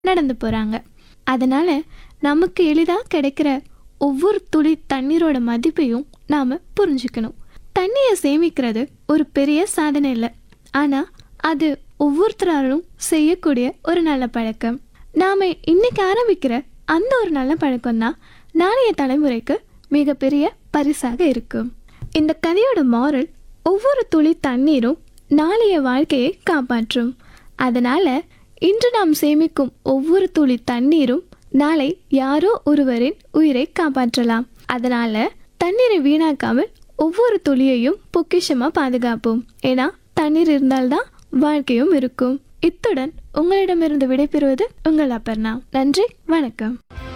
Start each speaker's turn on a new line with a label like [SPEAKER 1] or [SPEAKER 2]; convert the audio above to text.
[SPEAKER 1] நடந்து போகிறாங்க அதனால் நமக்கு எளிதாக கிடைக்கிற ஒவ்வொரு துளி தண்ணீரோட மதிப்பையும் நாம் புரிஞ்சுக்கணும் தண்ணியை சேமிக்கிறது ஒரு பெரிய சாதனை இல்லை ஆனால் அது ஒவ்வொருத்தராலும் செய்யக்கூடிய ஒரு நல்ல பழக்கம் நாம் இன்னைக்கு ஆரம்பிக்கிற அந்த ஒரு நல்ல பழக்கம் தான் நாளைய தலைமுறைக்கு மிகப்பெரிய பரிசாக இருக்கும் இந்த கதையோட மாரல் ஒவ்வொரு துளி தண்ணீரும் நாளைய வாழ்க்கையை காப்பாற்றும் அதனால் இன்று நாம் சேமிக்கும் ஒவ்வொரு துளி தண்ணீரும் நாளை யாரோ ஒருவரின் உயிரை காப்பாற்றலாம் அதனால தண்ணீரை வீணாக்காமல் ஒவ்வொரு துளியையும் பொக்கிஷமாக பாதுகாப்போம் ஏன்னா தண்ணீர் இருந்தால்தான் வாழ்க்கையும் இருக்கும் இத்துடன் உங்களிடமிருந்து விடைபெறுவது உங்கள் அப்பர்ணா நன்றி வணக்கம்